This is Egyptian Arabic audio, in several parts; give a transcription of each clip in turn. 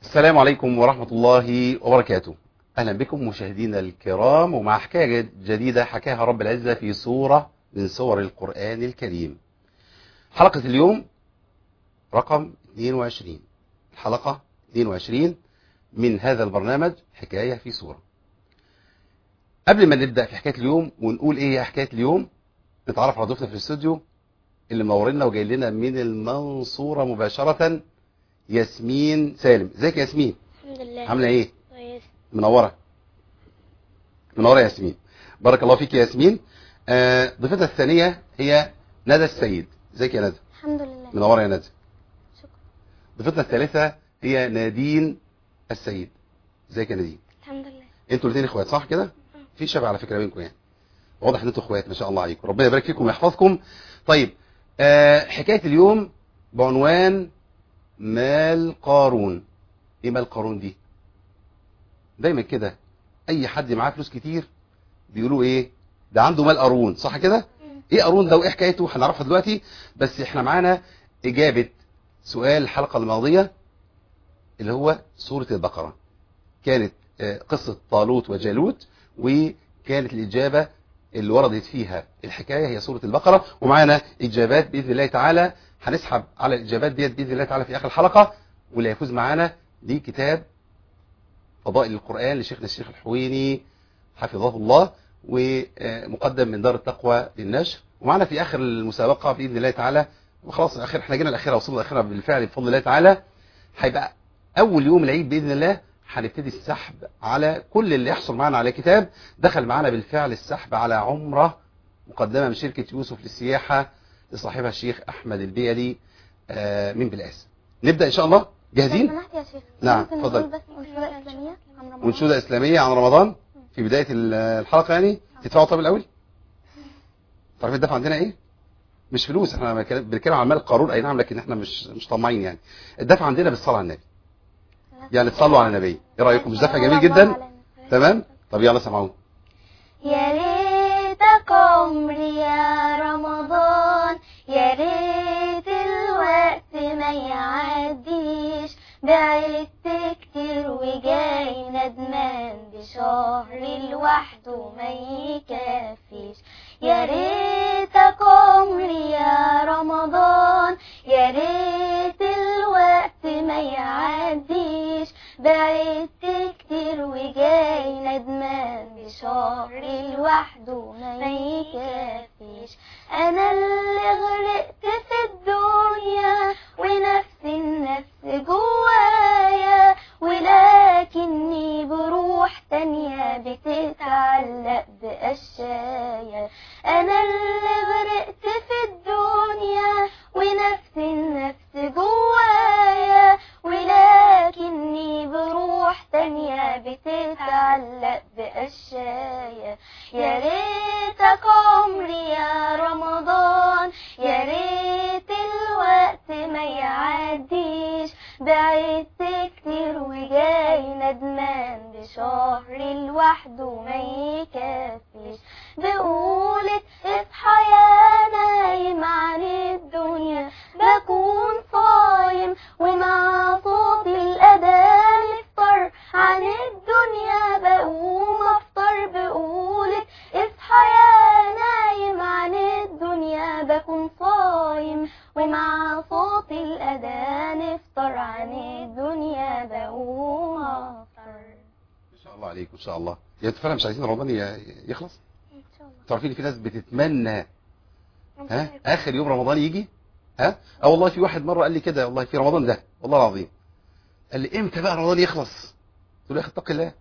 السلام عليكم ورحمة الله وبركاته أهلا بكم مشاهدينا الكرام ومع حكاية جديدة حكاها رب العزة في سورة من سور القرآن الكريم حلقة اليوم رقم 22 الحلقة 22 من هذا البرنامج حكاية في سورة قبل ما نبدأ في حكاية اليوم ونقول ايه هي حكاية اليوم نتعرف على ضيفنا في الاستوديو اللي منورنا وجاي لنا من المنصورة مباشرة ياسمين سالم ازيك يا ياسمين الحمد لله عامله ايه كويس منوره منوره يا ياسمين بارك الله فيك يا ياسمين آه، ضيفتنا الثانيه هي ندى السيد ازيك يا ندى الحمد لله منوره يا ندى شكرا ضيفتنا الثالثه هي نادين السيد ازيك يا نادين الحمد لله انتوا الاثنين اخوات صح كده في شبه على فكره بينكم يعني واضح ان انتوا اخوات ما شاء الله عليكم ربنا يبارك فيكم ويحفظكم طيب آه حكايه اليوم بعنوان مال قارون ايه مال قارون دي دايما كده اي حد معاه فلوس كتير بيقولوا ايه ده عنده مال قارون صح كده ايه قارون ده وايه حكايته هنعرفها دلوقتي بس احنا معانا اجابه سؤال الحلقه الماضيه اللي هو سوره البقره كانت آه، قصه طالوت وجالوت وكانت الاجابه اللي وردت فيها الحكايه هي سوره البقره ومعانا اجابات باذن الله تعالى هنسحب على الاجابات ديت باذن الله تعالى في اخر الحلقه واللي هيفوز معانا دي كتاب فضائل القران لشيخنا الشيخ الحويني حفظه الله ومقدم من دار التقوى للنشر ومعنا في اخر المسابقه باذن الله تعالى وخلاص اخر احنا جينا الاخيره وصلنا الاخيره بالفعل بفضل الله تعالى هيبقى اول يوم العيد باذن الله هنبتدي السحب على كل اللي يحصل معنا على كتاب دخل معنا بالفعل السحب على عمره مقدمه من شركه يوسف للسياحه لصاحبها الشيخ احمد البيلي آه، من بلاس نبدا ان شاء الله جاهزين لو سمحت يا شيخ نعم، ممكن اتفضل. نقول بس أنشودة إسلامية عن رمضان وانشوده اسلاميه عن رمضان في بدايه ال- الحلقه يعني تدفعوا طب الاول تعرفين الدفع عندنا ايه مش فلوس احنا بنتكلم بنتكلم عن مال قارون اي نعم لكن احنا مش مش طماعين يعني الدفع عندنا بالصلاه على النبي يعني تصلوا على النبي ايه رايكم مش دفع جميل جدا تمام طب يلا سمعوا يا ريتك عمري يا رمضان يا ريت الوقت ما يعديش بعدت كتير وجاي ندمان بشهر لوحده ما يكفيش يا ريتك عمري يا رمضان يا ريت الوقت ما يعديش بعدت كتير وجاي ندمان بشهر لوحده ما يكفيش انا اللي غرقت في الدنيا ونفس النفس جوايا ولكني بروح تانية بتتعلق بقشايا انا اللي غرقت في الدنيا ونفس النفس جوايا ولكني بروح تانية بتتعلق بقشايا يا ريتك عمري يا رمضان يا ريت الوقت ما يعديش بعدت كتير وجاي ندمان بشهر لوحده ما يكفيش بقولك اصحى يا نايم عن الدنيا بكون صايم ومع صوت الأذان افطر عن الدنيا بقوم افطر بقولك اصحى يا نايم عن الدنيا بكون صايم ومع صوت الأذان افطر عن الدنيا بقوم افطر ما شاء الله عليكم ان شاء الله يعني انتوا فعلا مش عايزين رمضان ي- يخلص ان شاء الله تعرفين في ناس بتتمنى ها اخر يوم رمضان يجي ها اه والله في واحد مره قال لي كده والله في رمضان ده والله العظيم قال لي امتى بقى رمضان يخلص قلت له يا اخي اتق الله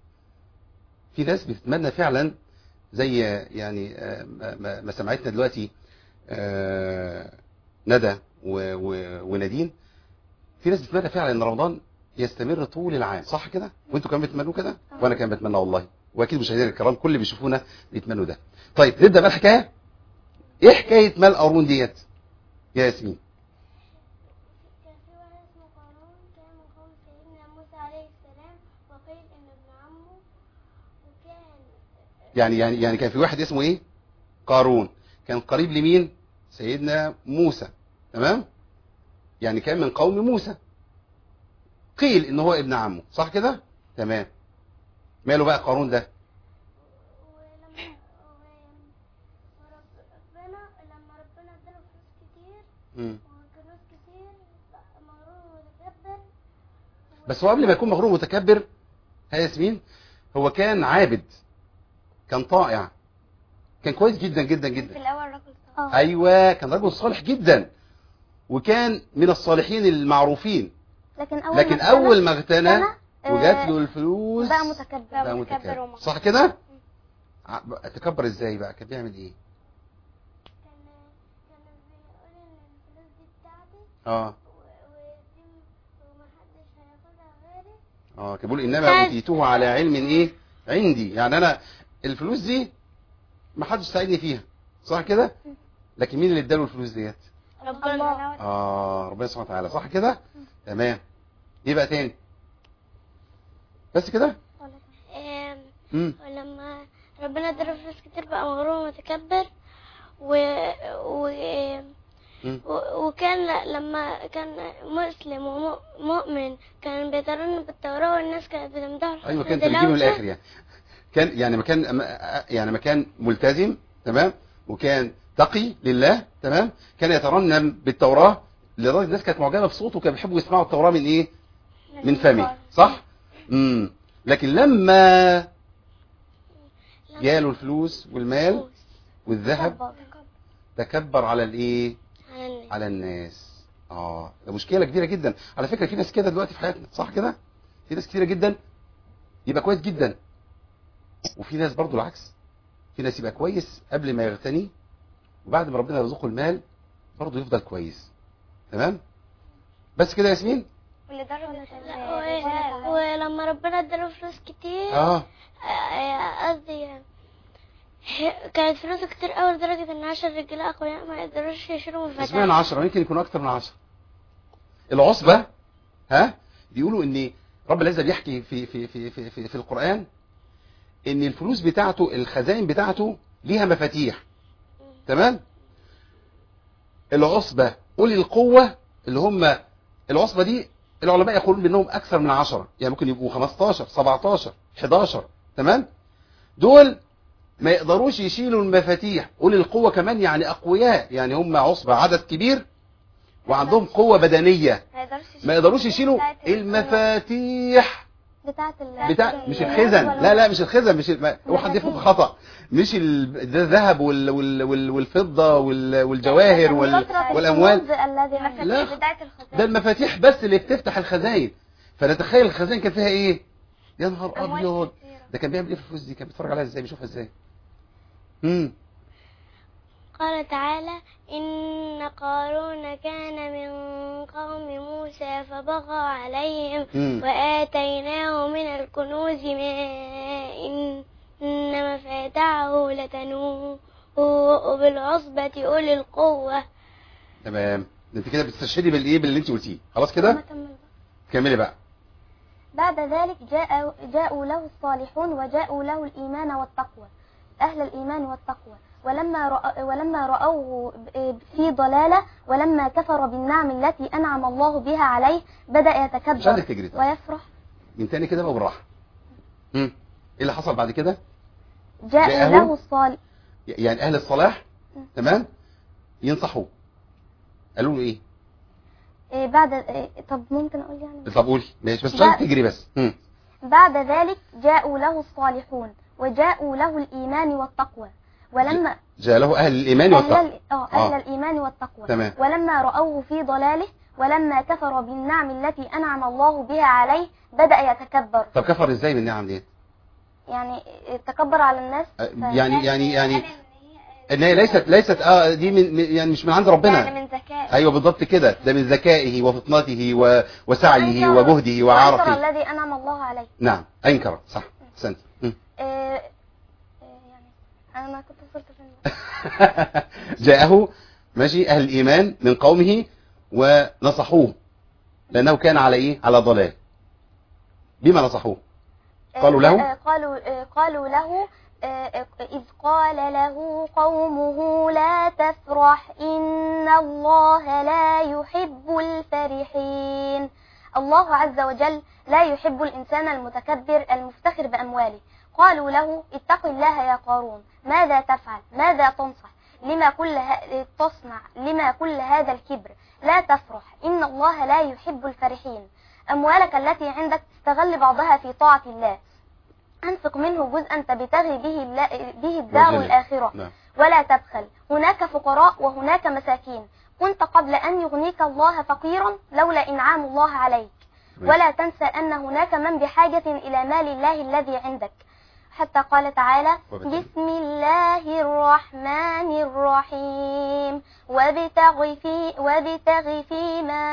في ناس بتتمنى فعلا زي يعني آه، ما- ما ما سمعتنا دلوقتي آه، ندى و- و- ونادين في ناس بتتمنى فعلا ان رمضان يستمر طول العام صح كده وانتوا كمان بتتمنوا كده وانا كمان بتمنى والله واكيد مشاهدينا الكرام كل اللي بيشوفونا بيتمنوا ده طيب نبدا بقى الحكايه ايه حكايه مال قارون ديت يا ياسمين كان في واحد اسمه قارون كان من قوم سيدنا موسى عليه السلام وقيل ان ابن عمه وكان يعني يعني يعني كان في واحد اسمه ايه قارون كان قريب لمين سيدنا موسى تمام يعني كان من قوم موسى قيل ان هو ابن عمه صح كده تمام ماله بقى قارون ده ولما وربنا لما ربنا اداله فلوس كتير مم. وفلوس كتير بقى مغرور ومتكبر بس هو قبل ما يكون مغرور متكبر ها ياسمين هو كان عابد كان طائع كان كويس جدا جدا في جدا الاول رجل صالح ايوه كان رجل صالح جدا وكان من الصالحين المعروفين لكن اول لكن ما اول ما اغتنى اغتنى، آه، وجات له الفلوس بقى متكبر بقى متكبر متكبر ومغرور. صح كده ع- بقى تكبر ازاي بقى كان بيعمل ايه كان كان بيقول ان الفلوس دي بتاعتي اه و- ودي ومحدش هياخدها غيري اه كان بيقول انما بس. اوتيته على علم ايه عندي يعني انا الفلوس دي ما حدش ساعدني فيها صح كده لكن مين اللي اداله الفلوس ديت الله اه ربنا سبحانه وتعالى صح كده تمام ايه بقى تاني بس كده آم، امم ولما ربنا اداله فلوس كتير بقى مغرور ومتكبر و... و... مم. و- وكان لما كان مسلم ومؤمن كان بيترن بالتوراة والناس كانت بتمدحه ايوه حسن كان ترجمه من تلاوته. الاخر يعني كان يعني مكان يعني مكان ملتزم تمام وكان تقي لله تمام كان يترنم بالتوراه لدرجه الناس كانت معجبه بصوته وكانوا بيحبوا يسمعوا التوراه من ايه من فمه صح امم لكن لما جاله الفلوس والمال والذهب تكبر. تكبر على الايه على الناس. على الناس اه ده مشكله كبيره جدا على فكره في ناس كده دلوقتي في حياتنا صح كده في ناس كتيره جدا يبقى كويس جدا وفي ناس برضو العكس في ناس يبقى كويس قبل ما يغتني وبعد ما ربنا يرزقه المال برضو يفضل كويس تمام بس كده يا ياسمين ولدرجة لا، و- ولما ربنا اداله فلوس كتير اه آه، قصدي هي- كانت فلوسه كتير قوي لدرجة ان عشر رجاله اقوياء ما يقدروش يشيلوا من اسمعنا فتاة عشرة يمكن يكون اكتر من عشرة العصبة ها بيقولوا ان رب العزة بيحكي في في في في في, في القرآن ان الفلوس بتاعته الخزائن بتاعته ليها مفاتيح تمام العصبة أولي القوة اللي هم العصبة دي العلماء يقولون بأنهم أكثر من عشرة يعني ممكن يبقوا 15 17 11 تمام دول ما يقدروش يشيلوا المفاتيح أولي القوة كمان يعني أقوياء يعني هم عصبة عدد كبير وعندهم قوة بدنية ما يقدرش ما يقدروش يشيلوا بتاعت ال- المفاتيح بتاعت ال بتاع مش الخزن لا لا مش الخزن مش ال- هو حد يفهم خطأ مش ال- ده الذهب وال وال وال والفضة وال والجواهر وال والأموال الذي عندك. لا. بداية الخزائن ده المفاتيح بس اللي بتفتح الخزاين فنتخيل الخزاين كان فيها ايه يا نهار أموال ابيض كتيرة. ده كان بيعمل ايه في الفلوس دي كان بيتفرج عليها ازاي بيشوفها ازاي امم قال تعالى إن قارون كان من قوم موسى فبغى عليهم مم. وآتيناه من الكنوز ما إن إن مفاتحه لتنوء بالعصبة أولي القوة تمام ده انت كده بتستشهدي بالايه باللي انت قلتيه خلاص كده كملي بقى بعد ذلك جاء جاءوا له الصالحون وجاءوا له الإيمان والتقوى أهل الإيمان والتقوى ولما رأ ولما رأوه في ضلالة ولما كفر بالنعم التي أنعم الله بها عليه بدأ مش يتكبر عايزك تجري طيب. ويفرح من تاني كده بقى بالراحه امم ايه اللي حصل بعد كده جاءوا جاءهم؟ له الصالح يعني اهل الصلاح تمام ينصحوه قالوا له ايه إيه بعد إيه طب ممكن أقول يعني طب قولي ماشي بس مش لا. عايزك تجري بس مم. بعد ذلك جاءوا له الصالحون وجاءوا له الإيمان والتقوى ولما جاء له اهل الايمان أهل, والتقوى ال- آه، أهل آه. الإيمان والتقوى تمام. ولما رأوه في ضلاله ولما كفر بالنعم التي أنعم الله بها عليه بدأ يتكبر طب كفر ازاي بالنعم دي يعني تكبر على الناس أه، ف- يعني يعني يعني ان هي ليست ليست اه دي من من- يعني مش من عند ربنا يعني من ذكاء ايوه بالضبط كده ده من ذكائه وفطنته و- وسعيه وأنكر- وجهده وأنكر وعرقه الذي أنعم الله عليه نعم انكر صح احسنت مم. إيه إيه يعني أنا ما كنت وصلت فين جاءه ماشي اهل الايمان من قومه ونصحوه لانه كان على ايه على ضلال بما نصحوه قالوا له؟ آه، قالوا آه، قالوا له آه، إذ قال له قومه لا تفرح إن الله لا يحب الفرحين الله عز وجل لا يحب الإنسان المتكبر المفتخر بأمواله قالوا له اتق الله يا قارون ماذا تفعل ماذا تنصح لما كل ه... تصنع لما كل هذا الكبر لا تفرح إن الله لا يحب الفرحين أموالك التي عندك تستغل بعضها في طاعة الله أنفق منه جزءا تبتغي به, الله... به الدار وجنة. الآخرة نعم ولا تبخل هناك فقراء وهناك مساكين كنت قبل أن يغنيك الله فقيرا لولا إنعام الله عليك ولا تنسى أن هناك من بحاجة إلى مال الله الذي عندك حتى قال تعالى وبالتالي. بسم الله الرحمن الرحيم وابتغ في وابتغ فيما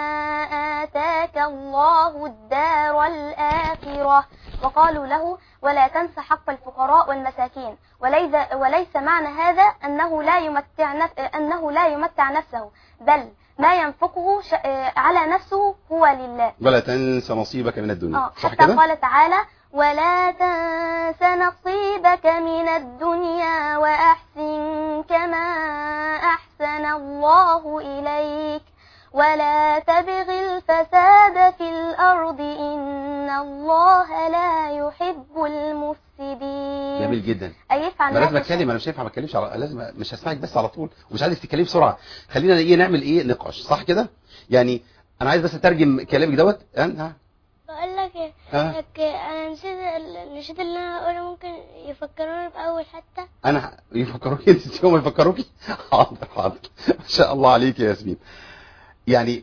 آتاك الله الدار الآخرة وقالوا له ولا تنس حق الفقراء والمساكين وليس وليس معنى هذا أنه لا يمتع نف... أنه لا يمتع نفسه بل ما ينفقه ش... على نفسه هو لله ولا تنسى نصيبك من الدنيا آه، صح حتى كده قال تعالى ولا تنس نصيبك من الدنيا وأحسن كما أحسن الله إليك ولا تبغ الفساد في الأرض إن الله لا يحب المفسدين جميل جدا أي يفعل انا لازم هذا الشيء. اتكلم انا مش هينفع ما اتكلمش على لازم مش هسمعك بس على طول ومش عايزك تتكلمي بسرعه خلينا ايه نعمل ايه نقاش صح كده يعني انا عايز بس اترجم كلامك دوت ها بقول لك إيه، ها لك انا نسيت ال- نسيت اللي انا هقوله ممكن يفكروني باول حته انا ه- يفكروكي انت هم يفكروكي حاضر حاضر ما شاء الله عليك يا ياسمين يعني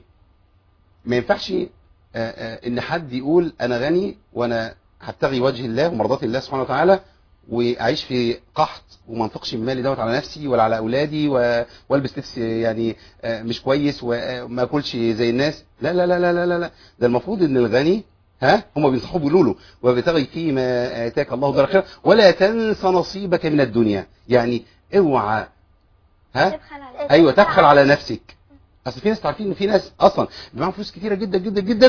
ما ينفعش آه، آه، ان حد يقول انا غني وانا هبتغي وجه الله ومرضات الله سبحانه وتعالى واعيش في قحط وما انفقش من مالي دوت على نفسي ولا على اولادي و- والبس لبس يعني آه، مش كويس وما اكلش زي الناس لا لا لا لا لا لا, لا. ده المفروض ان الغني ها هم بينصحوه بيقولوا له وابتغي فيما اتاك الله دار الآخرة ولا تنس نصيبك من الدنيا يعني اوعى ها تبخل على ايوه تبخل على نفسك اصل في ناس تعرفين ان في ناس اصلا معاهم فلوس كتيره جدا جدا جدا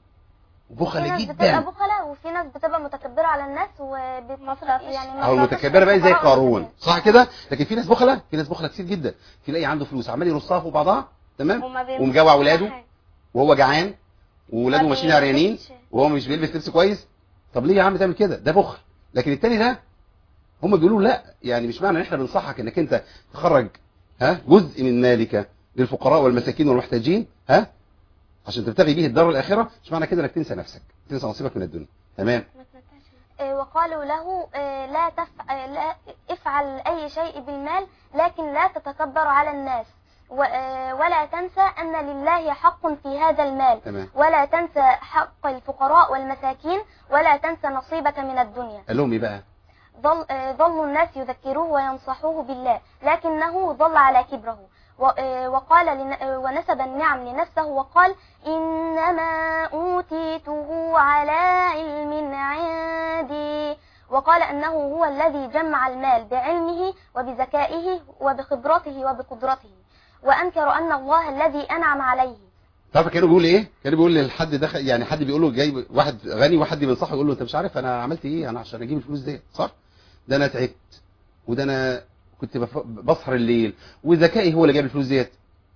في وبخل ناس بتبقى جدا بخلة وفي ناس بتبقى متكبرة على الناس وبتصرف يعني ما او بتصرفش المتكبره بقى زي الفقراء قارون والمساكين. صح كده لكن في ناس بخله في ناس بخله كتير جدا تلاقي عنده فلوس عمال يرصها فوق بعضها تمام وما بيمسكش ومجوع ولاده حاجة. وهو جعان وولاده ما ماشيين عريانين بيلبسش. وهو مش بيلبس لبس كويس طب ليه يا عم تعمل كده ده بخل لكن التاني ده هم بيقولوا لا يعني مش معنى ان احنا بنصحك انك انت تخرج ها جزء من مالك للفقراء والمساكين والمحتاجين ها عشان تبتغي به الدار الاخره مش معنى كده انك تنسى نفسك تنسى نصيبك من الدنيا تمام ما تمتعش. آه، وقالوا له آه، لا, تف... آه، لا افعل أي شيء بالمال لكن لا تتكبر على الناس و... آه، ولا تنسى أن لله حق في هذا المال تمام ولا تنسى حق الفقراء والمساكين ولا تنسى نصيبك من الدنيا قال لهم ايه بقى ظل آه، ظل الناس يذكروه وينصحوه بالله لكنه ظل على كبره و- آه، وقال لن- آه، ونسب النعم لنفسه وقال إنما أوتيته على علم عندي وقال أنه هو الذي جمع المال بعلمه وبذكائه وبخبرته وبقدرته وأنكر أن الله الذي أنعم عليه تعرف كانوا بيقول ايه كانوا بيقول للحد دخل يعني حد بيقول له جاي واحد غني واحد بينصحه يقول له انت مش عارف انا عملت ايه انا عشان اجيب الفلوس دي صح ده انا تعبت وده انا كنت بف- بسهر الليل وذكائي هو اللي جاب الفلوس ديت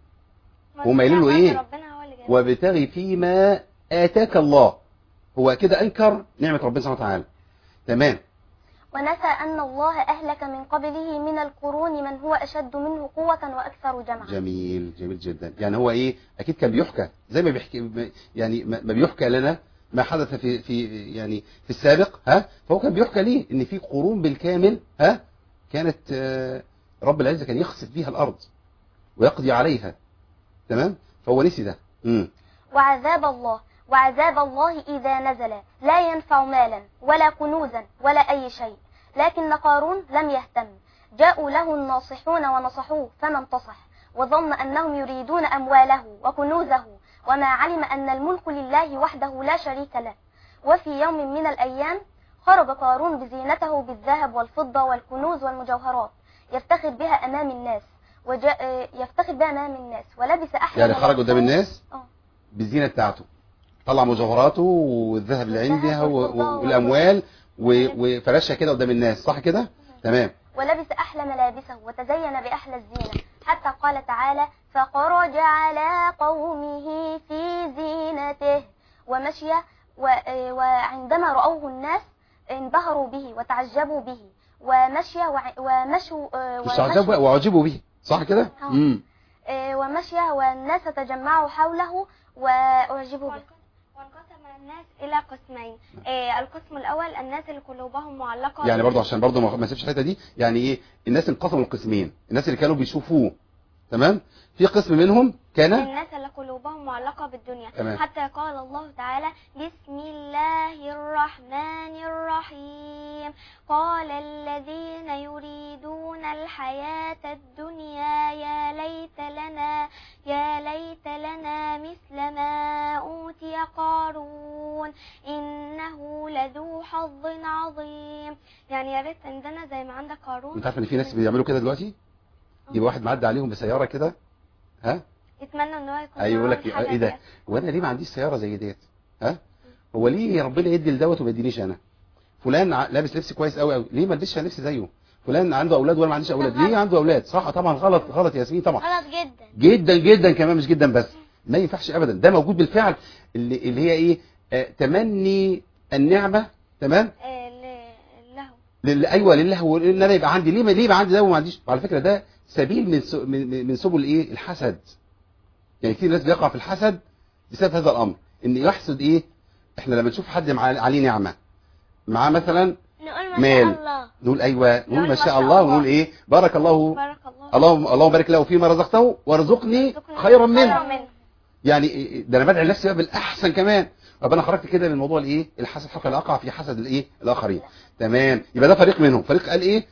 هم قايلين له ايه؟ ربنا هو اللي جاب وابتغي فيما اتاك الله هو كده انكر نعمه ربنا سبحانه وتعالى تمام ونسى أن الله أهلك من قبله من القرون من هو أشد منه قوة وأكثر جمعا جميل جميل جدا يعني هو ايه اكيد كان بيحكى زي ما بيحكي يعني ما ما بيحكى لنا ما حدث في في يعني في السابق ها فهو كان بيحكى ليه ان في قرون بالكامل ها كانت آه، رب العزه كان يخسف بيها الارض ويقضي عليها تمام فهو نسي ده امم وعذاب الله وعذاب الله إذا نزل لا ينفع مالا ولا كنوزا ولا أي شيء لكن قارون لم يهتم جاءوا له الناصحون ونصحوه فما انتصح وظن أنهم يريدون أمواله وكنوزه وما علم أن الملك لله وحده لا شريك له وفي يوم من الأيام خرج قارون بزينته بالذهب والفضة والكنوز والمجوهرات يفتخر بها أمام الناس وجاء يفتخر بها أمام الناس ولبس أحلى يعني خرج ملابسه. قدام الناس آه. بالزينه بتاعته طلع مجوهراته والذهب اللي والذهب عندها و- والفضة و- والاموال و- وفرشها كده قدام الناس صح كده تمام ولبس أحلى ملابسه وتزين بأحلى الزينة حتى قال تعالى فخرج على قومه في زينته ومشي و- آه، وعندما رأوه الناس انبهروا به وتعجبوا به ومشي وع- ومشوا آه، مش ومشوا- تعجبوا واعجبوا به صح كده آه. امم آه، ومشي والناس تجمعوا حوله وأعجبوا به وانقسم الناس إلى قسمين آه، القسم الأول الناس اللي قلوبهم معلقة يعني بال- برضو عشان برضو ما ما نسيبش الحته دي يعني ايه الناس انقسموا لقسمين الناس اللي كانوا بيشوفوه تمام في قسم منهم كان الناس اللي قلوبهم معلقة بالدنيا تمام. حتى قال الله تعالى بسم الله الرحمن الرحيم قال الذين يريدون الحياة الدنيا يا ليت لنا يا ليت لنا مثل ما أوتي قارون إنه لذو حظ عظيم يعني يا ريت عندنا زي ما عندك قارون انت عارف ان في ناس بيعملوا كده دلوقتي يبقى واحد معدي عليهم بسياره كده ها يتمنى ان هو يكون ايوه يقول معاه لك الحاجة ايه ده ديت. وانا ليه ما عنديش سياره زي ديت ها هو ليه ربنا يدي لدوت وما يدينيش انا فلان ع- لابس لبس كويس قوي قوي ليه ما البسش لبس زيه فلان عنده اولاد وانا ما عنديش اولاد ليه عنده اولاد صح طبعا غلط غلط يا ياسمين طبعا غلط جدا جدا جدا كمان مش جدا بس ما ينفعش ابدا ده موجود بالفعل اللي, اللي هي ايه آه تمني النعمه تمام آه، ل- له لل... ايوه لله هو ان انا يبقى عندي ليه ما ليه يبقى عندي ده وما عنديش وعلى فكره ده سبيل من س... من من سبل ايه الحسد يعني كتير ناس بيقع في الحسد بسبب هذا الامر ان يحسد ايه احنا لما نشوف حد مع... عليه نعمه معاه مثلا نقول ما مال. شاء الله نقول ايوه نقول ما شاء الله ونقول ايه بارك الله بارك الله اللهم اللهم بارك له فيما رزقته وارزقني رزقني خيرا منه خيرا منه يعني إيه- ده انا بدعي لنفسي بقى بالاحسن كمان طب انا خرجت كده من موضوع الايه الحسد حتى لا اقع في حسد الايه الاخرين تمام يبقى ده فريق منهم فريق قال ايه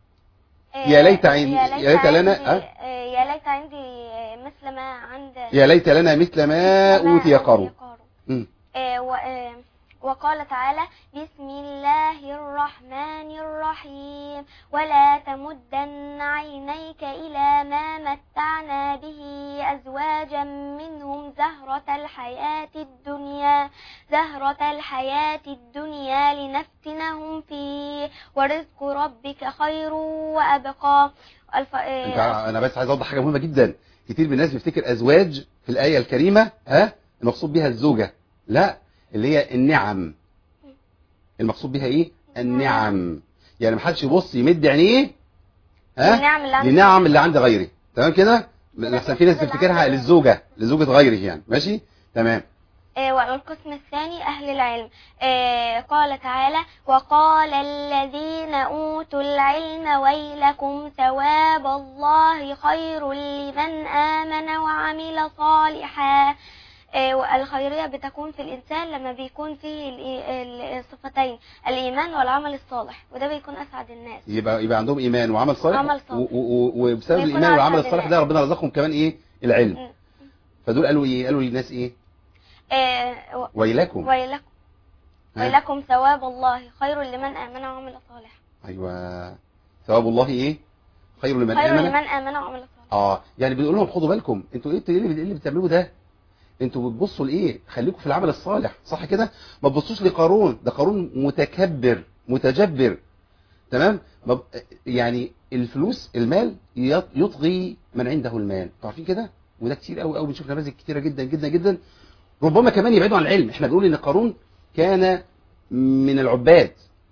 آه، يا ليت عندي- يا يا ليت لنا- عندي- أه؟ آه، يا ليت عندي آه، مثل ما عند يا ليت لنا مثل ما مثل اوتي قارون قارون. مم. آه، و- آه، وقال تعالى بسم الله الرحمن الرحيم ولا تمدن عينيك إلى ما متعنا به أزواجا منهم زهرة الحياة الدنيا زهرة الحياة الدنيا لنفتنهم فيه ورزق ربك خير وأبقى الف... انت آه، ع- انا بس عايز اوضح حاجه مهمه جدا كتير من الناس بيفتكر ازواج في الايه الكريمه ها المقصود بها الزوجه لا اللي هي النعم المقصود بها ايه النعم يعني محدش يبص يمد عينيه ها النعم اللي عند لنعم اللي عند غيري تمام كده لحسن في ناس تفتكرها للزوجه لزوجه غيره يعني ماشي تمام آه، والقسم الثاني أهل العلم آه، قال تعالى وقال الذين أوتوا العلم ويلكم ثواب الله خير لمن آمن وعمل صالحا آه، والخيرية بتكون في الإنسان لما بيكون فيه الإي- ال- الصفتين الإيمان والعمل الصالح وده بيكون أسعد الناس يبقى يبقى عندهم ايمان وعمل صالح عمل صالح. و- و- وبسبب ويكون الايمان والعمل أسعد الصالح الناس. ده ربنا رزقهم كمان ايه العلم م. فدول قالوا ايه قالوا للناس ايه آه، و- ويلكم ويلكم ها؟ ويلكم ثواب الله خير لمن آمن وعمل صالح ايوه ثواب الله ايه خير لمن خير امن لمن آمن وعمل صالح اه يعني بنقول لهم خدوا بالكم انتوا ايه ايه اللي إيه اللي بتعملوه ده انتوا بتبصوا لايه خليكم في العمل الصالح صح كده ما تبصوش لقارون ده قارون متكبر متجبر تمام ما ب- يعني الفلوس المال يط- يطغي من عنده المال انتوا عارفين كده وده كتير قوي قوي بنشوف نماذج كتيره جدا جدا جدا ربما كمان يبعدوا عن العلم احنا بنقول ان قارون كان من العباد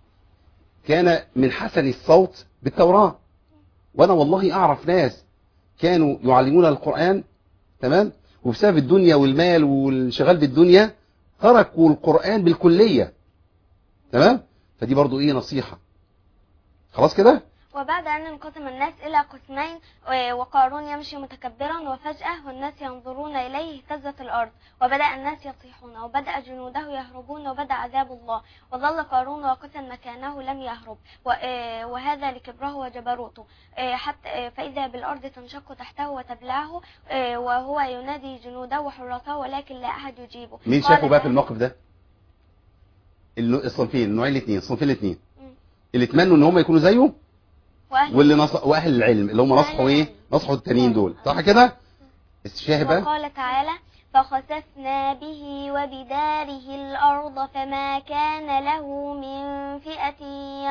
كان من حسن الصوت بالتوراة وانا والله اعرف ناس كانوا يعلمون القرآن تمام وبسبب الدنيا والمال والانشغال بالدنيا تركوا القرآن بالكلية تمام فدي برضو ايه نصيحة خلاص كده وبعد أن انقسم الناس إلى قسمين و- وقارون يمشي متكبرا وفجأة والناس ينظرون إليه اهتزت الأرض وبدأ الناس يصيحون وبدأ جنوده يهربون وبدأ عذاب الله وظل قارون واقفا مكانه لم يهرب و- آه، وهذا لكبره وجبروته آه، حتى آه، فإذا بالأرض تنشق تحته وتبلعه آه، وهو ينادي جنوده وحراسه ولكن لا أحد يجيبه مين قال شافه بقى في ذلك- الموقف ده النوع- الصنفين النوعين الاثنين الصنفين الاثنين مم. اللي اتمنوا ان هم يكونوا زيه وأهل واللي نص... واهل العلم اللي هم نصحوا ايه نصحوا التانيين دول صح كده الشاهد بقى وقال تعالى فخسفنا به وبداره الأرض فما كان له من فئة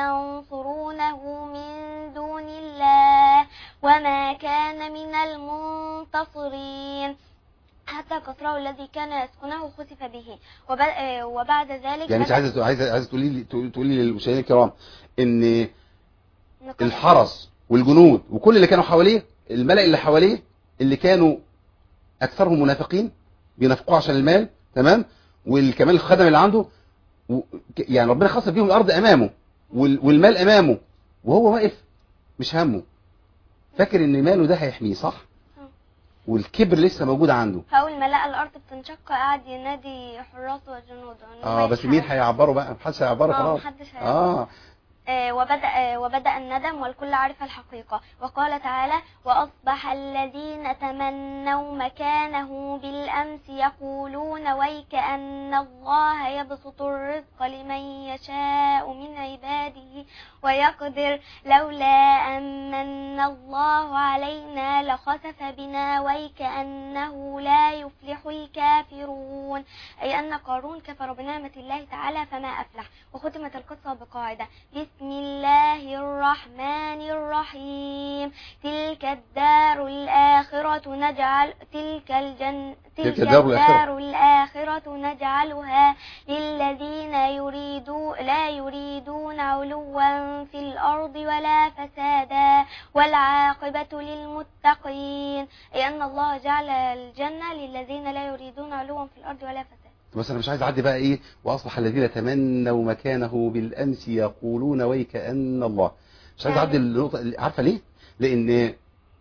ينصرونه من دون الله وما كان من المنتصرين حتى قصره الذي كان يسكنه خسف به وب- آه، وبعد ذلك يعني انت بدأ عايزه عايزه عايزه تقولي لي تقولي تقولي للمشاهدين الكرام ان نقاط- الحرس والجنود وكل اللي كانوا حواليه الملأ اللي حواليه اللي كانوا اكثرهم منافقين بينافقوه عشان المال تمام وكمان الخدم اللي عنده و... ك- يعني ربنا خسف بيهم الارض امامه وال... والمال امامه وهو واقف مش همه فاكر ان ماله ده هيحميه صح آه. والكبر لسه موجود عنده فأول ما لقى الأرض بتنشق قعد ينادي حراسه وجنوده إن هو اه بس مين يلحق. هيعبره بقى محدش هيعبره اه خلاص محدش هيعبره. اه آه، وبدأ آه، وبدأ الندم والكل عرف الحقيقة وقال تعالى وأصبح الذين تمنوا مكانه بالأمس يقولون ويك أن الله يبسط الرزق لمن يشاء من عباده ويقدر لولا أن من الله علينا لخسف بنا ويك أنه لا يفلح الكافرون أي أن قارون كفر بنعمة الله تعالى فما أفلح وختمت القصة بقاعدة بسم الله الرحمن الرحيم تلك الدار الآخرة نجعل تلك الجن تلك تلك الدار الآخرة. الدار الآخرة نجعلها للذين يريدون لا يريدون علوا في الأرض ولا فسادا والعاقبة للمتقين أي أن الله جعل الجنة للذين لا يريدون علوا في الأرض ولا فسادا بس انا مش عايز اعدي بقى ايه واصبح الذين تمنوا مكانه بالامس يقولون ويك ان الله مش عايز يعني- اعدي النقطه اللي- عارفه ليه لان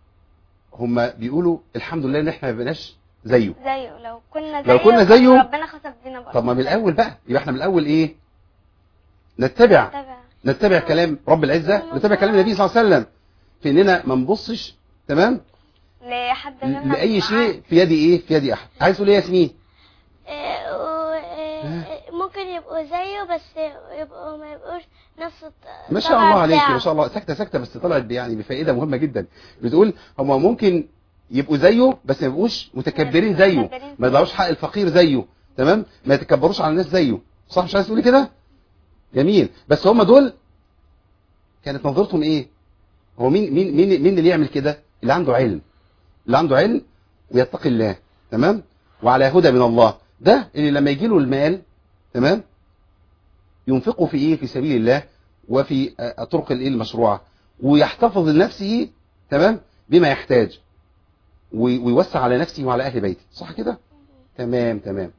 هم بيقولوا الحمد لله ان احنا ما بقيناش زيه زيه لو كنا زيه لو كنا زيه- ربنا خسف بينا بقى طب ما من الاول بقى يبقى احنا من الاول ايه نتبع تابع نتبع كلام رب العزه نتبع كلام النبي صلى الله عليه وسلم في اننا ما نبصش تمام لحد غيرنا لاي معاه. شيء في يد ايه في يد احد عايز تقول ايه يا ياسمين آه، و- آه، ممكن يبقوا زيه بس يبقوا ما يبقوش نفس الط- ما شاء الطبع الله عليك بتاعه. ما شاء الله سكتة سكتة بس طلعت ب- يعني بفائدة مهمة جدا بتقول هما ممكن يبقوا زيه بس ما يبقوش متكبرين زيه متكبرين. ما يضيعوش حق الفقير زيه تمام ما يتكبروش على الناس زيه صح مش عايز تقولي كده جميل بس هما دول كانت نظرتهم ايه هو مين مين مين مين اللي يعمل كده اللي عنده علم اللي عنده علم ويتقي الله تمام وعلى هدى من الله ده اللي لما يجي له المال تمام ينفقه في ايه في سبيل الله وفي آه، الطرق الايه المشروعه ويحتفظ لنفسه تمام بما يحتاج وي- ويوسع على نفسه وعلى اهل بيته صح كده تمام تمام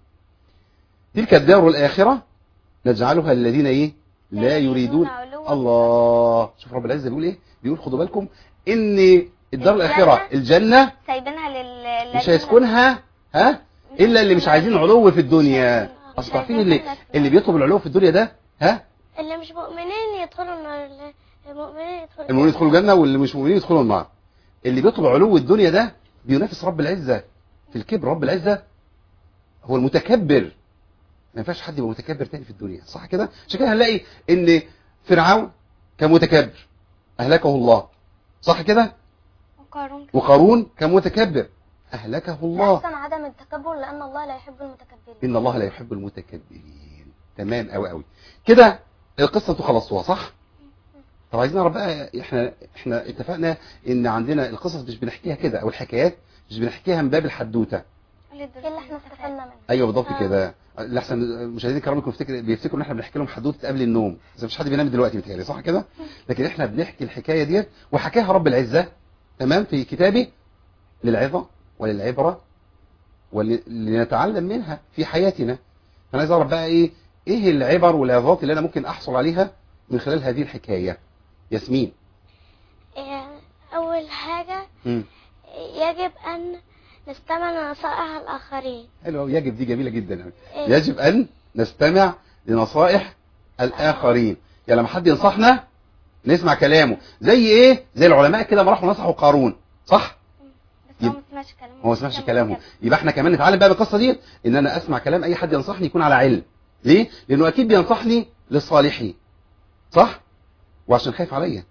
تلك الدار الاخره نجعلها الذين ايه لا يريدون علوا الله شوف رب العزه بيقول ايه بيقول خدوا بالكم ان الدار الجنة الاخره الجنه سايبينها لل مش هيسكنها ها الا اللي مش عايزين علو في الدنيا اصل عارفين اللي اللي بيطلب العلو في الدنيا ده ها اللي مش مؤمنين يدخلوا النار اللي- المؤمنين يدخلوا المؤمنين يدخلوا الجنه واللي مش مؤمنين يدخلوا النار اللي بيطلب علو الدنيا ده بينافس رب العزه في الكبر رب العزه هو المتكبر ما ينفعش حد يبقى متكبر تاني في الدنيا صح كده عشان كده هنلاقي ان فرعون كان متكبر اهلكه الله صح كده وقارون وقارون كان متكبر اهلكه الله أحسن عدم التكبر لأن الله لا يحب المتكبرين ان الله لا يحب المتكبرين تمام قوي قوي كده القصه انتوا خلصتوها صح طب عايزين نعرف بقى احنا احنا اتفقنا ان عندنا القصص مش بنحكيها كده او الحكايات مش بنحكيها من باب الحدوته إيه اللي احنا استفدنا منه ايوه بالظبط آه. كده لحسن المشاهدين الكرام يكونوا بيفتكر بيفتكروا ان احنا بنحكي لهم حدوته قبل النوم بس مفيش حد بينام دلوقتي بيتهيألي صح كده لكن احنا بنحكي الحكايه ديت وحكاها رب العزه تمام في كتابه للعظه وللعبره ولنتعلم منها في حياتنا انا عايز اعرف بقى ايه ايه العبر والعظات اللي انا ممكن احصل عليها من خلال هذه الحكايه ياسمين آه، أول حاجة مم. يجب أن نستمع لنصائح الآخرين حلو أوي، يجب دي جميله جدا إيه. يجب ان نستمع لنصائح الاخرين يعني لما حد ينصحنا نسمع كلامه زي ايه زي العلماء كده ما راحوا نصحوا قارون صح بس هو يب- ما سمعش كلامه هو ما سمعش كان كلامه متكبر. يبقى احنا كمان نتعلم بقى بالقصه دي ان انا اسمع كلام اي حد ينصحني يكون على علم ليه لانه اكيد بينصحني للصالحين صح وعشان خايف عليا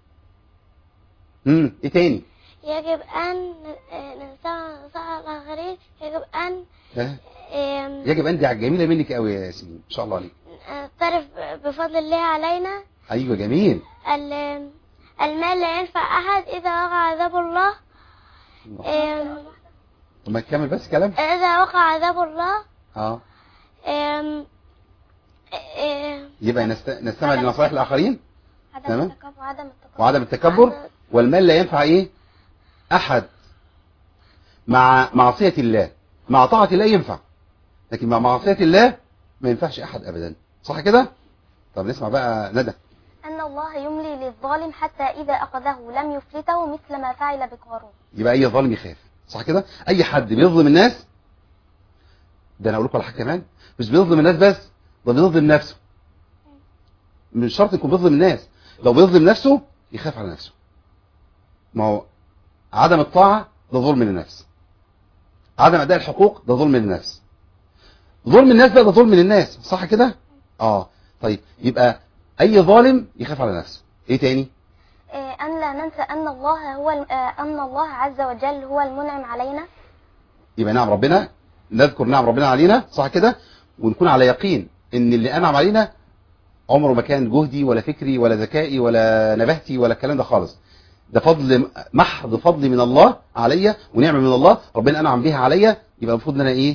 امم ايه تاني يجب أن آه، نستمع لنصائح الآخرين يجب أن ها؟ آم، يجب ان دي جميله منك قوي يا ياسمين ما شاء الله عليك نعترف بفضل الله علينا ايوه جميل ال- المال لا ينفع أحد إذا وقع عذاب الله آم، طب ما تكمل بس كلام إذا وقع عذاب الله اه آم، آم، يبقى نست... نستمع لنصائح الاخرين عدم تمام. التكبر وعدم التكبر وعدم التكبر والمال لا ينفع ايه احد مع معصية الله مع طاعة الله ينفع لكن مع معصية الله ما ينفعش احد ابدا صح كده طب نسمع بقى ندى أن الله يملي للظالم حتى إذا أخذه لم يفلته مثل ما فعل بقارون يبقى اي ظالم يخاف صح كده اي حد بيظلم الناس ده انا اقول لكم على حاجه كمان مش بيظلم الناس بس ده بيظلم نفسه مش شرط يكون بيظلم الناس لو بيظلم نفسه يخاف على نفسه ما هو عدم الطاعه ده ظلم للنفس عدم اداء الحقوق ده ظلم للنفس ظلم الناس بقى ده ظلم للناس صح كده اه طيب يبقى اي ظالم يخاف على نفسه ايه تاني آه، أن لا ننسى أن الله هو الم- آه، أن الله عز وجل هو المنعم علينا يبقى نعم ربنا نذكر نعم ربنا علينا صح كده ونكون على يقين ان اللي انعم علينا عمره ما كان جهدي ولا فكري ولا ذكائي ولا نبهتي ولا الكلام ده خالص ده فضل محض فضل من الله عليا ونعمه من الله ربنا انعم بيها عليا يبقى المفروض ان انا ايه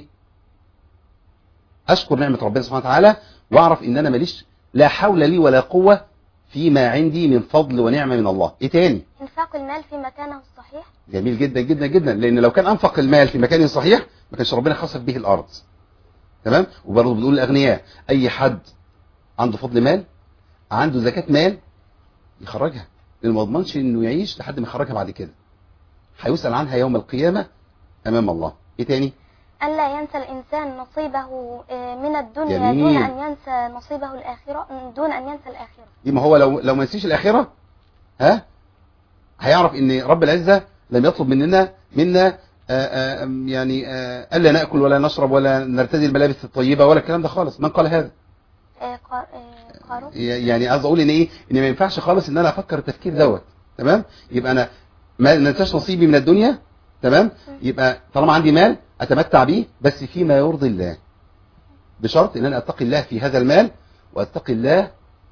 اشكر نعمه ربنا سبحانه وتعالى واعرف ان انا ماليش لا حول لي ولا قوه فيما عندي من فضل ونعمه من الله ايه تاني إنفاق المال في مكانه الصحيح جميل جدا جدا جدا لان لو كان انفق المال في مكان صحيح ما كانش ربنا خسف به الارض تمام وبرضه بنقول للاغنياء اي حد عنده فضل مال عنده زكاه مال يخرجها لان ما يضمنش انه يعيش لحد ما يخرجها بعد كده هيسال عنها يوم القيامه امام الله ايه تاني أن لا ينسى الإنسان نصيبه آه، من الدنيا جميل. دون أن ينسى نصيبه الآخرة دون أن ينسى الآخرة دي ما هو لو لو ما نسيش الاخره ها هيعرف ان رب العزه لم يطلب مننا منا آآ آآ يعني آآ الا ناكل ولا نشرب ولا نرتدي الملابس الطيبه ولا الكلام ده خالص من قال هذا آه، قار- آه، قارون يعني عايز اقول ان ايه ان ما ينفعش خالص ان انا افكر التفكير دوت تمام يبقى انا ما ننساش نصيبي من الدنيا تمام يبقى طالما عندي مال اتمتع بيه بس فيما يرضي الله بشرط ان انا اتقي الله في هذا المال واتقي الله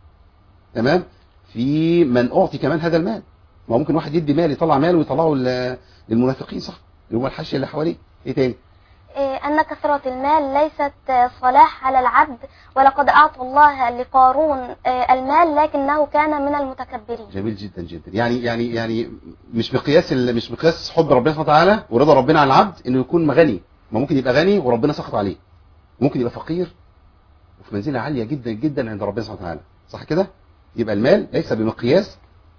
تمام في من اعطي كمان هذا المال ما هو ممكن واحد يدي مال يطلع مال ويطلعه لل- للمنافقين صح اللي هم الحاشيه اللي حواليه ايه تاني آه، أن كثرة المال ليست آه، صلاح على العبد ولقد أعطى الله لقارون آه، المال لكنه كان من المتكبرين جميل جدا جدا يعني يعني يعني مش مقياس ال- مش مقياس حب ربنا سبحانه وتعالى ورضا ربنا على العبد انه يكون غني ما ممكن يبقى غني وربنا سخط عليه ممكن يبقى فقير وفي منزله عاليه جدا جدا عند ربنا سبحانه وتعالى صح كده يبقى المال ليس بمقياس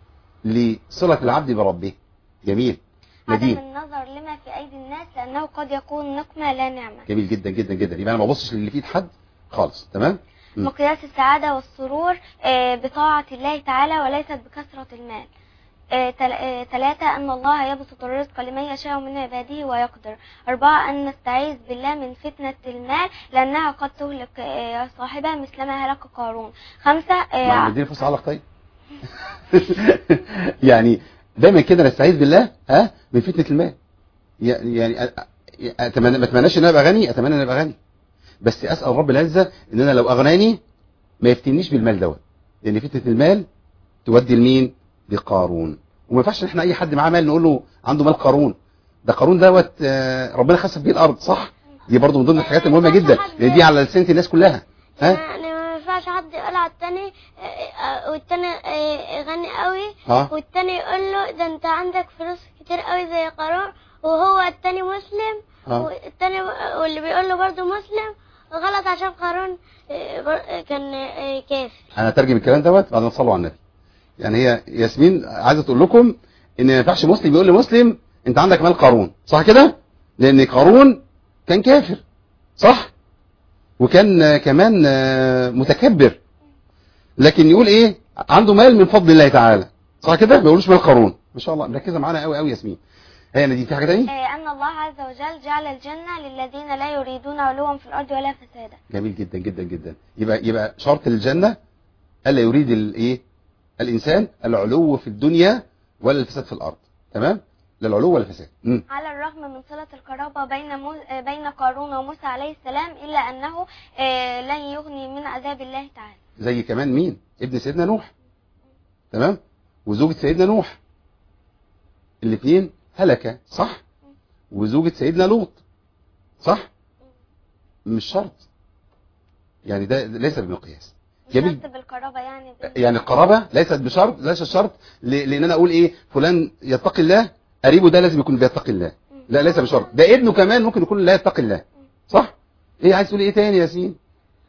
لصله العبد بربه جميل عدم نديم النظر لما في أيدي الناس لأنه قد يكون نقمة لا نعمة جميل جدا جدا جدا يبقى انا ما ببصش للي في ايد حد خالص تمام م. مقياس السعادة والسرور آه، بطاعة الله تعالى وليست بكثرة المال آه، تل- آه، ثلاثة أن الله يبسط الرزق لمن يشاء من عباده ويقدر أربعة أن نستعيذ بالله من فتنة المال لأنها قد تهلك آه، صاحبها مثلما هلك قارون خمسة آه، ما اديني فرصه اعلق طيب يعني دايما كده نستعيذ بالله ها من فتنه المال يعني يعني أ- اتمنى ما اتمناش ان انا ابقى غني اتمنى ان انا ابقى غني بس اسال رب العزه ان انا لو اغناني ما يفتنيش بالمال دوت لان فتنه المال تودي لمين لقارون وما ينفعش ان احنا اي حد معاه مال نقول له عنده مال قارون ده قارون دوت آه، ربنا خسف بيه الارض صح دي برضو من ضمن الحاجات المهمه جدا لان دي على لسانه الناس كلها ها يعني ما ينفعش حد يقول على التاني آه، آه، والتاني آه، غني قوي ها والتاني يقول له ده انت عندك فلوس كتير قوي زي قارون وهو التاني مسلم ها والتاني واللي بيقول له برضه مسلم غلط عشان قارون آه، بر- آه، كان آه، كافر انا اترجم الكلام دوت بعد ما تصلوا على النبي يعني هي ياسمين عايزه تقول لكم ان ما ينفعش مسلم يقول لمسلم انت عندك مال قارون صح كده لان قارون كان كافر صح وكان آه، كمان آه، متكبر لكن يقول ايه عنده مال من فضل الله تعالى صح كده ما يقولوش مال قارون ما شاء الله مركزه معانا قوي قوي ياسمين هي دي في حاجه تاني آه، أن الله عز وجل جعل الجنة للذين لا يريدون علوا في الأرض ولا فسادا جميل جدا جدا جدا يبقى يبقى شرط الجنه الا يريد الايه الانسان العلو في الدنيا ولا الفساد في الارض تمام لا العلو ولا الفساد مم. على الرغم من صلة القرابة بين مو... آه، بين قارون وموسى عليه السلام إلا أنه آه، لن يغني من عذاب الله تعالى زي كمان مين ابن سيدنا نوح تمام وزوجة سيدنا نوح الاثنين هلك صح وزوجة سيدنا لوط صح مش شرط يعني ده ده ليس بمقياس مش جميل شرط بالقرابة يعني بال- يعني القرابة ليست بشرط ليس شرط ل- لان انا اقول ايه فلان يتقي الله قريبه ده لازم يكون بيتقي الله لا ليس بشرط ده ابنه كمان ممكن يكون لا يتقي الله صح ايه عايز تقول ايه تاني يا ياسين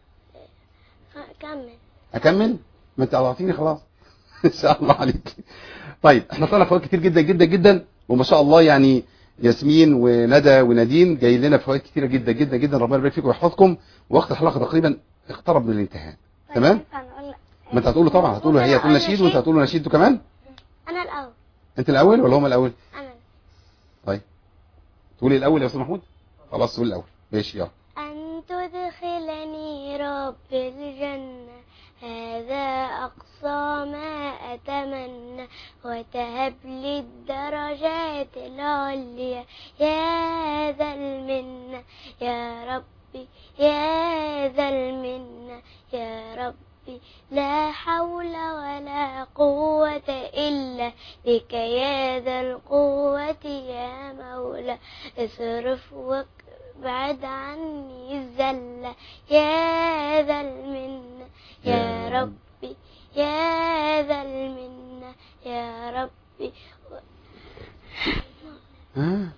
كمل اكمل ما انت اعطيني خلاص ان شاء الله عليك طيب احنا طلع فوائد كتير جدا جدا جدا وما شاء الله يعني ياسمين وندى ونادين جاي لنا فوائد كتيره جدا جدا جدا ربنا يبارك فيكم ويحفظكم وقت الحلقه تقريبا اقترب من الانتهاء طيب تمام ينفع نقول ما انت هتقوله طبعا هتقوله هي هتقول نشيد وانت هتقول نشيد انتوا كمان انا الاول انت الاول ولا هم الاول انا طيب تقولي الاول يا استاذ محمود خلاص تقول الاول ماشي يلا أن تدخلني رب الجنة هذا أقصى ما أتمنى وتهب لي الدرجات العليا يا ذا المنة يا ربي يا ذا المنة يا ربي لا حول ولا قوة إلا بك يا ذا القوة يا مولا اصرف وابعد عني الزلة يا ذا المنة يا ربي يا ذا المنة يا ربي ها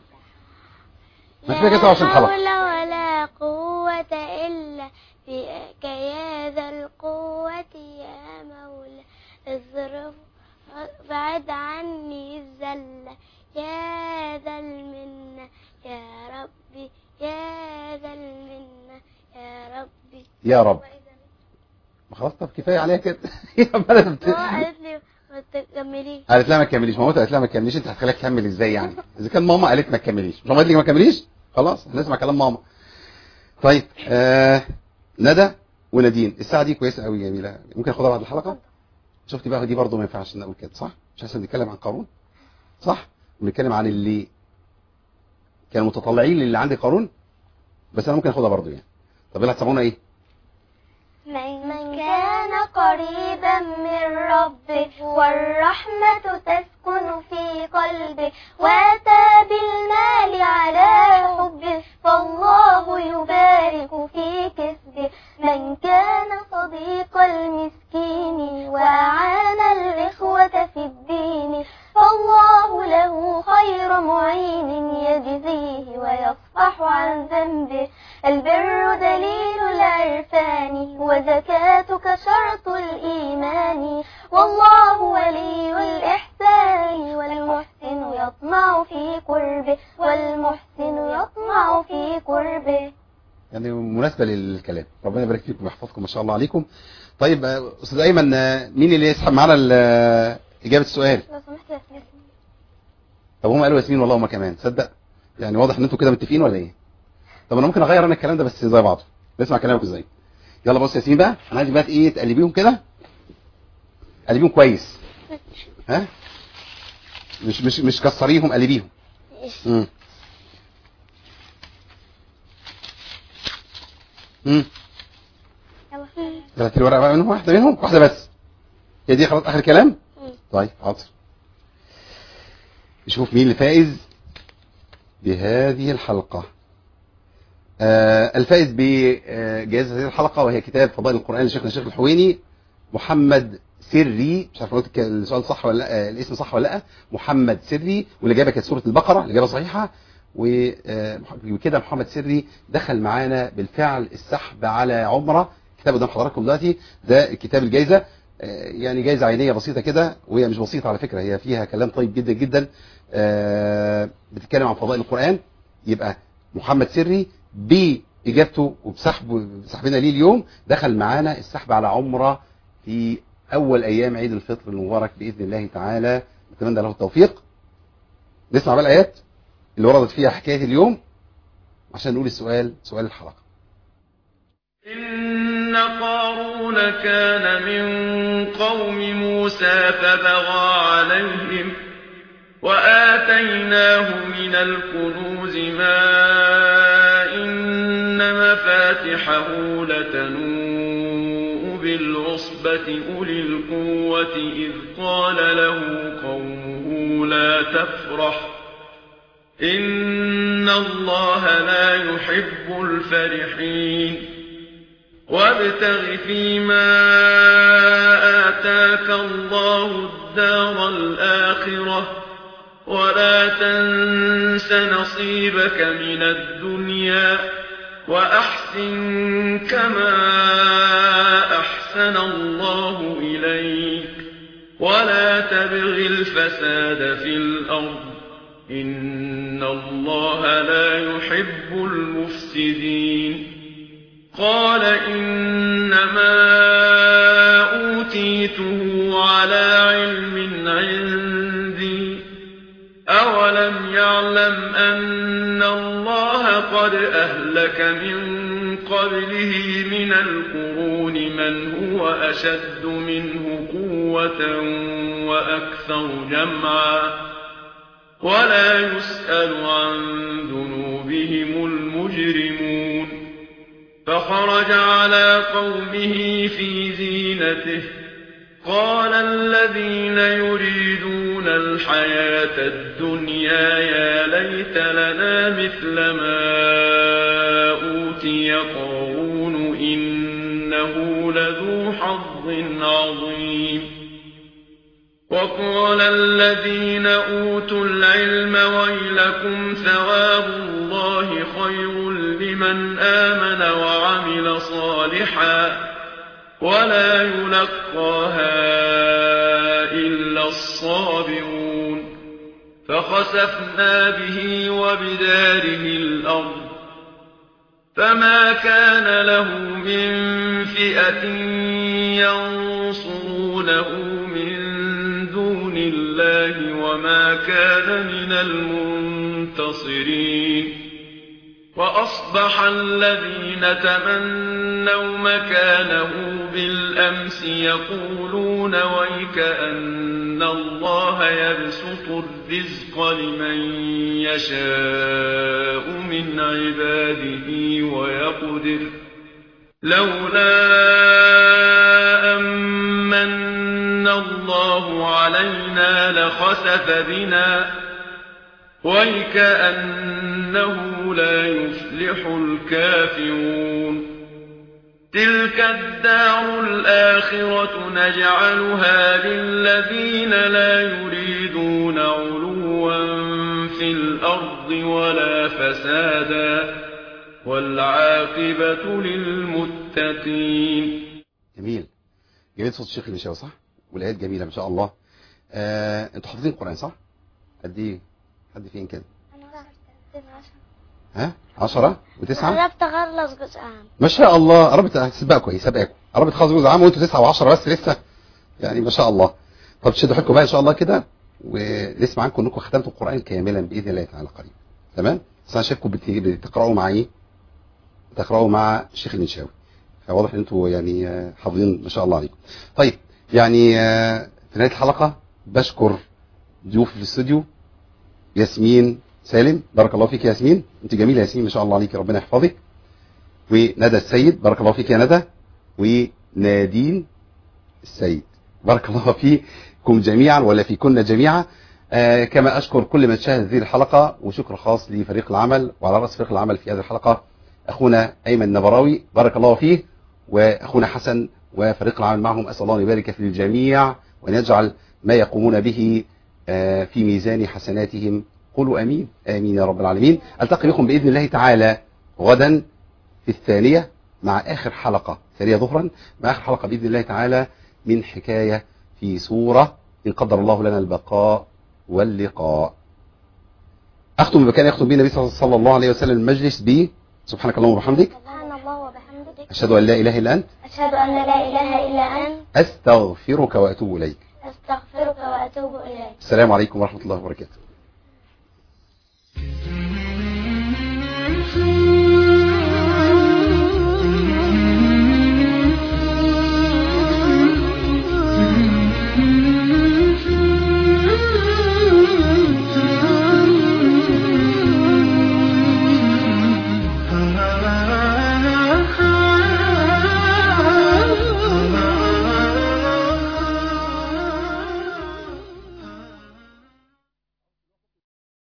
ما كفايه كده عشان لا الحلقه حول ولا قوة إلا بك يا ذا القوة يا مولا اصرف بعد عني الزلة يا ذا المنة يا ربي يا ذا المنة يا ربي يا رب ما خلاص طب كفايه عليها كده يا بلد ماما قالت لي ما تكمليش قالت لها ما تكمليش مامتها قالت لها ما تكمليش انت هتخليها تكمل ازاي يعني اذا كان ماما قالت ما تكمليش مش ماما قالت لك ما تكمليش خلاص هنسمع كلام ماما طيب آه ندى ونادين الساعه دي كويسه قوي جميله ممكن اخدها بعد الحلقه شفتي بقى دي برضه ما ينفعش نقول كده صح مش احسن نتكلم عن قارون صح ونتكلم عن اللي كانوا متطلعين للي عند قارون بس انا ممكن اخدها برضه يعني طب يلا هتسمعونا ايه من كان قريبا من ربه والرحمة تسكن في قلبه واتى بالمال على حبه فالله يبارك في كسبه من كان صديق المسكين وأعان الإخوة في الدين فالله له خير معين يجزيه ويصفح عن ذنبه البر دليل العرفان وزكاتك شرط الإيمان والله ولي الإحسان والمحسن يطمع في قربه والمحسن يطمع في قربه يعني مناسبة للكلام ربنا يبارك فيكم ويحفظكم ما شاء الله عليكم طيب آه، استاذ ايمن آه، مين اللي يسحب معانا ال- آه، اجابة السؤال لو سمحت يا سيدي طب هم قالوا ياسمين والله هم كمان تصدق يعني واضح ان انتوا كده متفقين ولا ايه طب انا ممكن اغير انا الكلام ده بس زي بعضه نسمع كلامك ازاي يلا بص يا ياسمين بقى انا عايز بقى ايه تقلبيهم كده قلبيهم كويس ها مش مش مش كسريهم قلبيهم امم امم ثلاث الورقه بقى منهم واحده منهم واحده بس هي دي خلاص اخر كلام مم. طيب حاضر نشوف مين الفائز بهذه الحلقة آه الفائز بجائزة هذه الحلقة وهي كتاب فضائل القرآن لشيخنا الشيخ الحويني محمد سري مش عارف قلت الك- السؤال صح ولا لا آه، الاسم صح ولا لا محمد سري والإجابة كانت سورة البقرة الإجابة صحيحة و- آه، وكده محمد سري دخل معانا بالفعل السحب على عمرة كتاب قدام حضراتكم دلوقتي ده كتاب الجائزة آه، يعني جايزة عينية بسيطة كده وهي مش بسيطة على فكرة هي فيها كلام طيب جدا جدا آه، بتتكلم عن فضائل القرآن يبقى محمد سري بإجابته وبسحبه بسحبنا ليه اليوم دخل معانا السحب على عمرة في أول أيام عيد الفطر المبارك بإذن الله تعالى نتمنى له التوفيق نسمع بقى الآيات اللي وردت فيها حكاية اليوم عشان نقول السؤال سؤال الحلقة إن قارون كان من قوم موسى فبغى عليهم وآتيناه من الكنوز ما إن مفاتحه لتنوء بالعصبة أولي القوة إذ قال له قومه لا تفرح إن الله لا يحب الفرحين وابتغ فيما آتاك الله الدار الآخرة ولا تنس نصيبك من الدنيا وأحسن كما أحسن الله إليك ولا تبغ الفساد في الأرض إن الله لا يحب المفسدين قال إنما أوتيته على علم عندي أولم يعلم أن الله قد أهلك من قبله من القرون من هو أشد منه قوة وأكثر جمعا ولا يسأل عن ذنوبهم المجرمون فخرج على قومه في زينته قال الذين يريدون الحياة الدنيا يا ليت لنا مثل ما أوتي قارون إنه لذو حظ عظيم وقال الذين أوتوا العلم ويلكم ثواب الله خير لمن آمن وعمل صالحا ولا يلقاها إلا الصابرون فخسفنا به وبداره الأرض فما كان له من فئة ينصرونه من دون الله وما كان من المنتصرين وأصبح الذين تمنوا مكانه بالأمس يقولون ويك أن الله يبسط الرزق لمن يشاء من عباده ويقدر لولا أمن الله علينا لخسف بنا ويكأنه لا يفلح الكافرون تلك الدار الآخرة نجعلها للذين لا يريدون علوا في الأرض ولا فسادا والعاقبة للمتقين جميل جميل صوت الشيخ المشاوي صح والايات جميله ما شاء الله آه، انتوا حافظين القران صح قد ايه حد فين كده ها 10 و9 قربت اخلص جزء عام ما شاء الله قربت هتسبقوا كويس سبقكم قربت تخلص جزء عام وانتوا 9 و10 بس لسه يعني ما شاء الله طب تشدوا حيلكم بقى ان شاء الله كده ونسمع عنكم انكم ختمتوا القران كاملا باذن الله تعالى قريب تمام بس انا شايفكم بت- بتقراوا مع ايه بتقراوا مع الشيخ المنشاوي فواضح ان انتوا يعني آه، حافظين ما شاء الله عليكم طيب يعني آه، في نهايه الحلقه بشكر ضيوفي في الاستوديو ياسمين سالم بارك الله فيك يا ياسمين انت جميله يا ياسمين ما شاء الله عليك ربنا يحفظك وندى السيد بارك الله فيك يا ندى ونادين السيد بارك الله فيكم جميعا ولا فيكن جميعا آه كما أشكر كل من شاهد هذه الحلقة وشكر خاص لفريق العمل وعلى رأس فريق العمل في هذه الحلقة أخونا أيمن نبراوي بارك الله فيه وأخونا حسن وفريق العمل معهم أسأل الله أن يبارك في الجميع وأن يجعل ما يقومون به آه في ميزان حسناتهم قولوا أمين آمين يا رب العالمين ألتقي بكم بإذن الله تعالى غدا في الثانية مع آخر حلقة ثانية ظهرا مع آخر حلقة بإذن الله تعالى من حكاية في سورة إن قدر الله لنا البقاء واللقاء أختم بمكان يختم به النبي صلى الله عليه وسلم المجلس ب سبحانك اللهم وبحمدك سبحان الله وبحمدك أشهد أن لا إله إلا أنت أشهد أن لا إله إلا أنت أستغفرك وأتوب إليك أستغفرك وأتوب إليك السلام عليكم ورحمة الله وبركاته